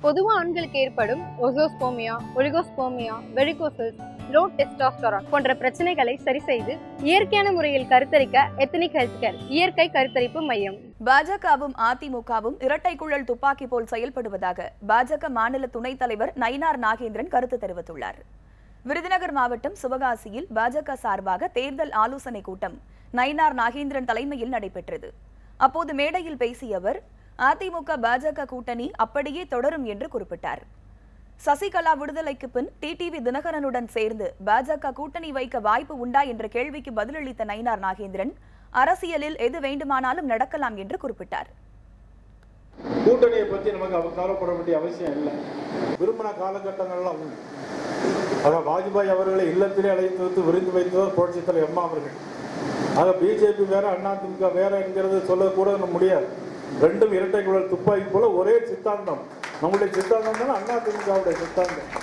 பொதுவா ஆண்களுக்கு ஏற்படும் azoospermia oligospermia varicoceles low testosterone போன்ற பிரச்சனைகளை சரி செய்து இயற்கையான முறையில் கருத்தரிக்க எத்தனிக் ஹெல்த் கேர் இயற்கை கருத்தரிப்பு மையம் பாஜகவும் அதிமுகவும் இரட்டை குழல் துப்பாக்கி போல் செயல்படுவதாக பாஜக மாநில துணைத் தலைவர் நயினார் நாகேந்திரன் கருத்து தெரிவித்துள்ளார் விருதுநகர் மாவட்டம் சிவகாசியில் பாஜக சார்பாக தேர்தல் ஆலோசனைக் கூட்டம் நயினார் நாகேந்திரன் தலைமையில் நடைபெற்றது அப்போது மேடையில் பேசிய அவர் அதிமுக பாஜக கூட்டணி அப்படியே தொடரும் என்று குறிப்பிட்டார் சசிகலா விடுதலைக்கு பின் டிடிவி தினகரனுடன் சேர்ந்து பாஜக கூட்டணி வைக்க வாய்ப்பு உண்டா என்ற கேள்விக்கு பதிலளித்த நயினார் நாகேந்திரன் அரசியலில் எது வேண்டுமானாலும் நடக்கலாம் என்று குறிப்பிட்டார் கூட்டணியை பற்றி நமக்கு அவ- கவலைப்பட வேண்டிய அவசியம் இல்லை விரும்பின காலகட்டங்கள்லாம் உண்டு ஆக வாஜ்பாய் அவர்களை இல்லத்திலே அழைத்து வைத்து விருந்து வைத்தவர் புரட்சித் தலைவர் அம்மா அவர்கள் ஆக பிஜேபி வேற அதிமுக வேற என்கிறது சொல்லக்கூட நம்ம முடியாது ரெண்டும் இரட்டை குழல் துப்பாக்கி போல ஒரே சித்தாந்தம் நம்முடைய சித்தாந்தம் தான் அதிமுகவுடைய சித்தாந்தம்